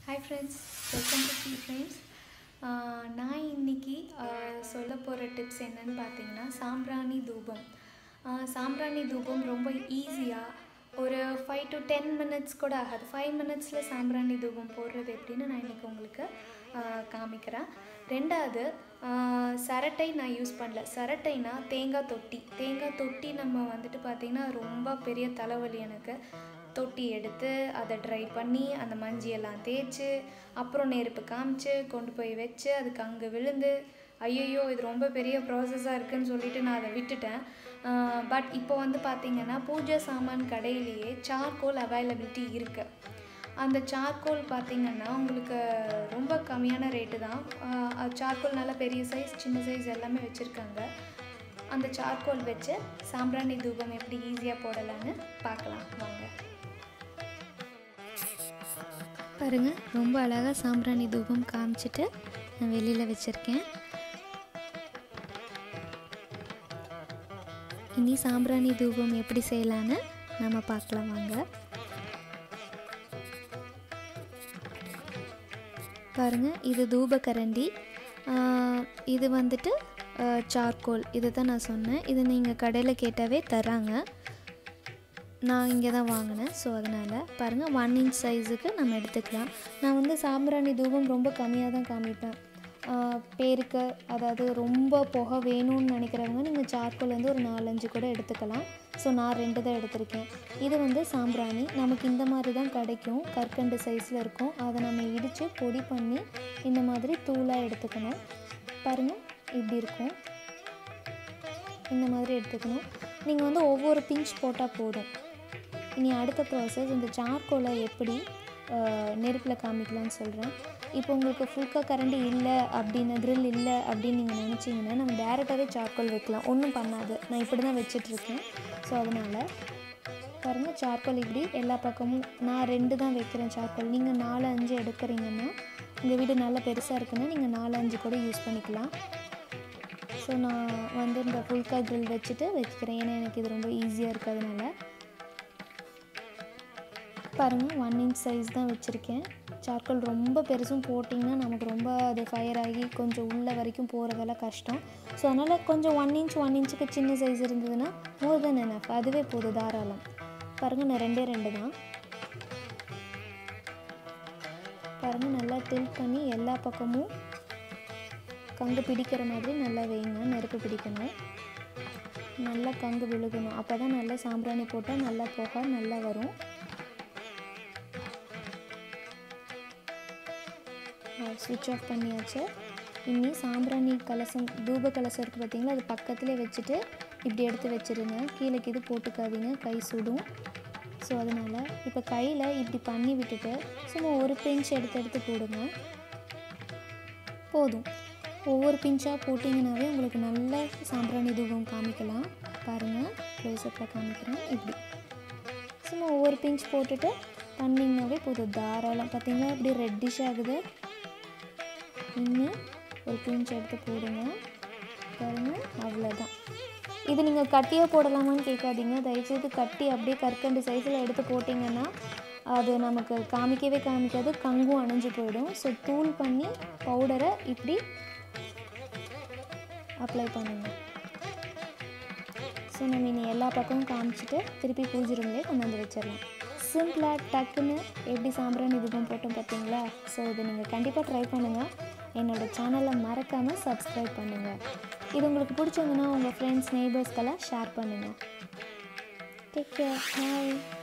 hi friends welcome to the friends நான் இன்னைக்கு ஆஹ், சொல்ல போகிற டிப்ஸ் என்னன்னு பார்த்தீங்கன்னா சாம்பிராணி தூபம் ஆஹ், சாம்பிராணி தூபம் ரொம்ப ஈஸியாக ஒரு ஃபைவ் டு டென் மினிட்ஸ் கூட ஆகாது ஃபைவ் மினிட்ஸில் சாம்பிராணி தூபம் போடுறது எப்படின்னு நான் இன்றைக்கி உங்களுக்கு ஆஹ், காமிக்கிறேன் ரெண்டாவது ஆஹ், சரட்டை நான் யூஸ் பண்ணல சரட்டைனா தேங்காய் தொட்டி தேங்காய் தொட்டி நம்ம வந்துட்டு பார்த்திங்கன்னா ரொம்ப பெரிய தலைவலி எனக்கு தொட்டி எடுத்து அதை ட்ரை பண்ணி அந்த மஞ்சியெல்லாம் தேய்ச்சி அப்புறம் நெருப்பு காமிச்சு கொண்டு போய் வச்சு அதுக்கு அங்கே விழுந்து ஐயையோ இது ரொம்ப பெரிய ப்ராசஸாக இருக்குன்னு சொல்லிட்டு நான் அதை விட்டுட்டேன் பட் இப்போ வந்து பார்த்திங்கன்னா பூஜை சாமான் கடையிலேயே சார்கோல் அவைலபிலிட்டி இருக்குது அந்த சார்கோல் பார்த்திங்கன்னா உங்களுக்கு ரொம்ப கம்மியான ரேட்டு தான் சார்கோல் நல்ல பெரிய சைஸ் சின்ன சைஸ் எல்லாமே வச்சுருக்காங்க அந்த சார்கோல் வச்சு சாம்பிராணி தூபம் எப்படி ஈஸியாக போடலான்னு பார்க்கலாம் வாங்க பாருங்கள் ரொம்ப அழகாக சாம்பிராணி தூபம் காமிச்சிட்டு நான் வெளியில் வச்சுருக்கேன் இனி சாம்பிராணி தூபம் எப்படி செய்யலான்னு நம்ம பார்க்கலாம் வாங்க பாருங்கள் இது தூபக்கரண்டி ஆஹ், இது வந்துட்டு சார்கோல் இது தான் நான் சொன்னேன் இது நீங்கள் கடையில் கேட்டாவே தராங்க நான் இங்கே தான் வாங்கினேன் ஸோ அதனால் பாருங்கள் ஒன் இன்ச் சைஸுக்கு நம்ம எடுத்துக்கலாம் நான் வந்து சாம்பிராணி தூபம் ரொம்ப கம்மியாக தான் காமிப்பேன் ஆஹ் பேருக்கு அதாவது ரொம்ப புகை வேணும்னு நினைக்கிறவங்க நீங்கள் சார்கோல் வந்து ஒரு நாலஞ்சு கூட எடுத்துக்கலாம் ஸோ நான் ரெண்டு தான் எடுத்திருக்கேன் இது வந்து சாம்பிராணி நமக்கு இந்த மாதிரி தான் கிடைக்கும் கற்கண்டு சைஸில் இருக்கும் அதை நம்ம இடித்து பொடி பண்ணி இந்த மாதிரி தூளாக எடுத்துக்கணும் பாருங்கள் இப்படி இருக்கும் இந்த மாதிரி எடுத்துக்கணும் நீங்கள் வந்து ஒவ்வொரு பிஞ்ச் போட்டால் போதும் இனி அடுத்த ப்ராசஸ் இந்த சார்கோலை எப்படி நெருப்பில் காமிக்கலாம்னு சொல்கிறேன் இப்போ உங்களுக்கு ஃபுல்கா கரண்டி இல்லை அப்படின்னு grill இல்லை அப்படின்னு நீங்கள் நினச்சிங்கன்னா நம்ம டேரெக்டாகவே சார்கோல் வைக்கலாம் ஒன்றும் பண்ணாது நான் இப்படி தான் வச்சிட்ருக்கேன் ஸோ அதனால் பாருங்கள் சார்கோல் இப்படி எல்லா பக்கமும் நான் ரெண்டு தான் வைக்கிறேன் சார்கோல் நீங்கள் நாலு அஞ்சு எடுக்கிறீங்கன்னா உங்கள் வீடு நல்லா பெருசாக இருக்குன்னா நீங்கள் நாலு அஞ்சு கூட யூஸ் பண்ணிக்கலாம் ஸோ நான் வந்து இந்த ஃபுல்கா grill வச்சுட்டு வச்சுக்கிறேன் ஏன்னா எனக்கு இது ரொம்ப ஈஸியாக இருக்கிறதுனால பாருங்கள் ஒன் இன்ச் சைஸ் தான் வச்சுருக்கேன் சார்கோல் ரொம்ப பெருசும் போட்டிங்கன்னா நமக்கு ரொம்ப அது ஃபயர் ஆகி கொஞ்சம் உள்ள வரைக்கும் போகிறதெல்லாம் கஷ்டம் ஸோ அதனால் கொஞ்சம் ஒன் இன்ச் ஒன் இன்ச்சுக்கு சின்ன சைஸ் இருந்ததுன்னா மோர் தென் எனஃப் அதுவே போதும் தாராளம் பாருங்கள் நான் ரெண்டே ரெண்டு தான் பாருங்கள் நல்லா டில் பண்ணி எல்லா பக்கமும் கங்கு பிடிக்கிற மாதிரி நல்லா வைங்க நெருப்பு பிடிக்கணும் நல்லா கங்கு விழுகணும் அப்போ தான் நல்லா சாம்பிராணி போட்டால் நல்லா புகை நல்லா வரும் ஸ்விட்ச் ஆஃப் பண்ணியாச்சு இனி சாம்பிராணி கலசம் தூப கலசம் இருக்குது பார்த்தீங்களா அது பக்கத்துலேயே வச்சுட்டு இப்படி எடுத்து வச்சிருங்க கீழே இது போட்டுக்காதீங்க கை சுடும் ஸோ அதனால் இப்போ கையில் இப்படி பண்ணி விட்டுட்டு சும்மா ஒரு பிஞ்ச் எடுத்து எடுத்து போடுங்க போதும் ஒவ்வொரு பிஞ்சாக போட்டிங்கனாவே உங்களுக்கு நல்ல சாம்பிராணி தூபம் காமிக்கலாம் பாருங்கள் க்ளோஸ்அப்பில் காமிக்கிறேன் இப்படி சும்மா ஒவ்வொரு பிஞ்ச் போட்டுட்டு பண்ணிங்கனாவே போதும் தாராளம் பார்த்தீங்களா இப்படி ரெட்டிஷ் ஆகுது இன்னும் ஒரு பிஞ்ச் எடுத்து போடுங்க பாருங்க அவ்வளோதான் இது நீங்கள் கட்டியாக போடலாமான்னு கேட்காதீங்க தயவுசெய்து கட்டி அப்படியே கற்கண்டு சைஸில் எடுத்து போட்டிங்கன்னா அது நமக்கு காமிக்கவே காமிக்காது கங்கும் அணைஞ்சு போயிடும் ஸோ தூள் பண்ணி பவுடரை இப்படி அப்ளை பண்ணுங்க ஸோ நம்ம இனி எல்லா பக்கமும் காமிச்சிட்டு திருப்பி பூஜை ரூம்லேயே கொண்டாந்து வச்சிடலாம் சிம்பிளாக டக்குன்னு எப்படி சாம்பிராணி தூபம் போட்டோம் பார்த்தீங்களா ஸோ இதை நீங்கள் கண்டிப்பாக ட்ரை பண்ணுங்கள் என்னோடய சேனலை மறக்காமல் சப்ஸ்கிரைப் பண்ணுங்கள் இது உங்களுக்கு பிடிச்சிருந்துன்னா உங்கள் ஃப்ரெண்ட்ஸ் நெய்பர்ஸ்க்கெல்லாம் ஷேர் பண்ணுங்கள் டேக் கேர் பாய்